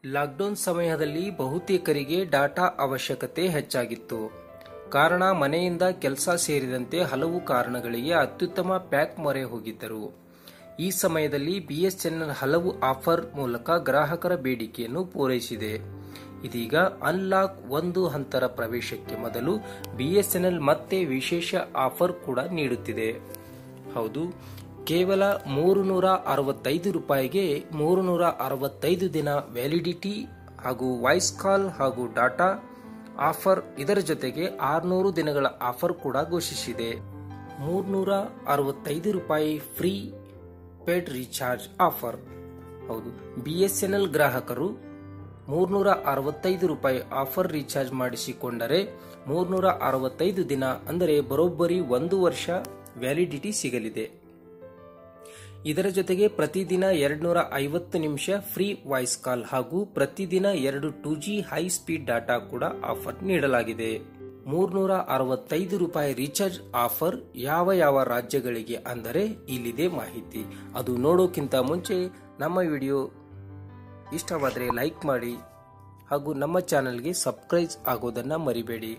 lockdown ಸಮಯದಲ್ಲಿ ಬಹುತೇಕರಿಗೆ data ಅವಶ್ಯಕತೆ ಹೆಚ್ಚಾಗಿತ್ತು ಕಾರಣ ಮನೆಯಿಂದ ಕೆಲಸ ಸೇರಿದಂತೆ ಹಲವು ಕಾರಣಗಳಿಗೆ ಅತ್ಯುತ್ತಮ ಪ್ಯಾಕ್ ಮೊರೆ ಹೋಗಿದ್ದರು ಈ ಸಮಯದಲ್ಲಿ ಬಿಎಸ್ಎನ್ಎಲ್ ಹಲವು ಆಫರ್ ಮೂಲಕ ಗ್ರಾಹಕರ ಬೇಡಿಕೆಯನ್ನು ಪೂರೈಸಿದೆ ಇದೀಗ ಅನ್ಲಾಕ್ ಒಂದು ಹಂತರ ಪ್ರವೇಶಕ್ಕೆ ಮೊದಲು ಬಿಎಸ್ಎನ್ಎಲ್ ಮತ್ತೆ ವಿಶೇಷ ಆಫರ್ ಕೂಡ ನೀಡುತ್ತಿದೆ ಹೌದು ಕೇವಲ ಮೂರು ನೂರ ಅರವತ್ತೈದು ರೂಪಾಯಿಗೆ ಮೂರು ನೂರ ಅರವತ್ತೈದು ದಿನ ವ್ಯಾಲಿಡಿಟಿ ಹಾಗೂ ವಾಯ್ಸ್ ಕಾಲ್ ಹಾಗೂ ಡಾಟಾ ಆಫರ್ ಇದರ ಜೊತೆಗೆ ಆರುನೂರು ದಿನಗಳ ಆಫರ್ ಕೂಡ ಘೋಷಿಸಿದೆ ಮೂರ್ನೂರ ಅರವತ್ತೈದು ರೂಪಾಯಿ ಫ್ರೀ ಪೇಡ್ ರೀಚಾರ್ಜ್ ಆಫರ್ ಹೌದು ಬಿಎಸ್ಎನ್ಎಲ್ ಗ್ರಾಹಕರು ಮೂರ್ನೂರ ಅರವತ್ತೈದು ರೂಪಾಯಿ ಆಫರ್ ರೀಚಾರ್ಜ್ ಮಾಡಿಸಿಕೊಂಡರೆ ಮೂರ್ನೂರ ಅರವತ್ತೈದು ದಿನ ಅಂದರೆ ಬರೋಬ್ಬರಿ ಒಂದು ವರ್ಷ ವ್ಯಾಲಿಡಿಟಿ ಸಿಗಲಿದೆ ಇದರ ಜೊತೆಗೆ ಪ್ರತಿದಿನ ಎರಡ್ನೂರ ಐವತ್ತು ನಿಮಿಷ ಫ್ರೀ ವಾಯ್ಸ್ ಕಾಲ್ ಹಾಗೂ ಪ್ರತಿದಿನ ಎರಡು two G high speed data ಕೂಡ ಆಫರ್ ನೀಡಲಾಗಿದೆ ಮೂರ್ನೂರ ಅರವತ್ತೈದು ರೂಪಾಯಿ ರೀಚಾರ್ಜ್ ಆಫರ್ ಯಾವ ಯಾವ ರಾಜ್ಯಗಳಿಗೆ ಅಂದರೆ ಇಲ್ಲಿದೆ ಮಾಹಿತಿ ಅದು ನೋಡೋಕ್ಕಿಂತ ಮುಂಚೆ ನಮ್ಮ ವಿಡಿಯೋ ಇಷ್ಟವಾದರೆ ಲೈಕ್ ಮಾಡಿ ಹಾಗೂ ನಮ್ಮ ಚಾನೆಲ್ಗೆ ಸಬ್ಸ್ಕ್ರೈಬ್ ಆಗೋದನ್ನ ಮರಿಬೇಡಿ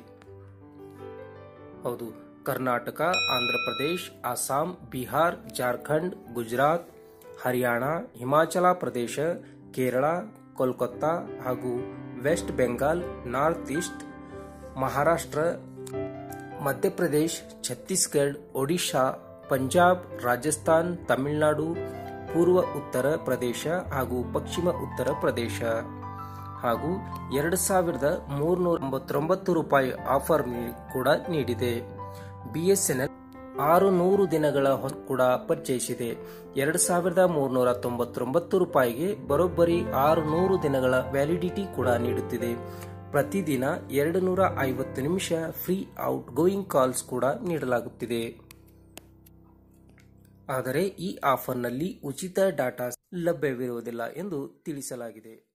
ಹೌದು ಕರ್ನಾಟಕ ಆಂಧ್ರ ಪ್ರದೇಶ್ ಅಸ್ಸಾಂ ಬಿಹಾರ್ ಜಾರ್ಖಂಡ್ ಗುಜರಾತ್ ಹರಿಯಾಣ ಹಿಮಾಚಲ ಪ್ರದೇಶ ಕೇರಳ ಕೋಲ್ಕತ್ತಾ ಹಾಗೂ West Bengal North East Maharashtra Madhya Pradesh Chhattisgarh Odisha Punjab Rajasthan Tamil Nadu ಪೂರ್ವ ಉತ್ತರ ಪ್ರದೇಶ ಹಾಗೂ ಪಶ್ಚಿಮ ಉತ್ತರ ಪ್ರದೇಶ ಹಾಗೂ ಎರಡು ಸಾವಿರದ ಮೂರ್ನೂರ ತೊಂಬತ್ತೊಂಬತ್ತು ರೂಪಾಯಿ ಆಫರ್ ಕೂಡ ನೀಡಿದೆ ಬಿಎಸ್ಎನ್ಎಲ್ ಆರು ನೂರು ದಿನಗಳ ಕೂಡ ಪರಿಚಯಿಸಿದೆ ಎರಡು ಸಾವಿರದ ಮೂರ್ನೂರ ತೊಂಬತ್ತೊಂಬತ್ತು ರೂಪಾಯಿಗೆ ಬರೋಬ್ಬರಿ ಆರು ನೂರು ದಿನಗಳ ವ್ಯಾಲಿಡಿಟಿ ಕೂಡ ನೀಡುತ್ತಿದೆ ಪ್ರತಿದಿನ ಎರಡು ನೂರ ಐವತ್ತು ನಿಮಿಷ ಫ್ರೀ ಔಟ್ ಗೋಯಿಂಗ್ ಕಾಲ್ಸ್ ಕೂಡ ನೀಡಲಾಗುತ್ತಿದೆ ಆದರೆ ಈ ಆಫರ್ನಲ್ಲಿ ಉಚಿತ ಡಾಟಾ ಲಭ್ಯವಿರುವುದಿಲ್ಲ ಎಂದು ತಿಳಿಸಲಾಗಿದೆ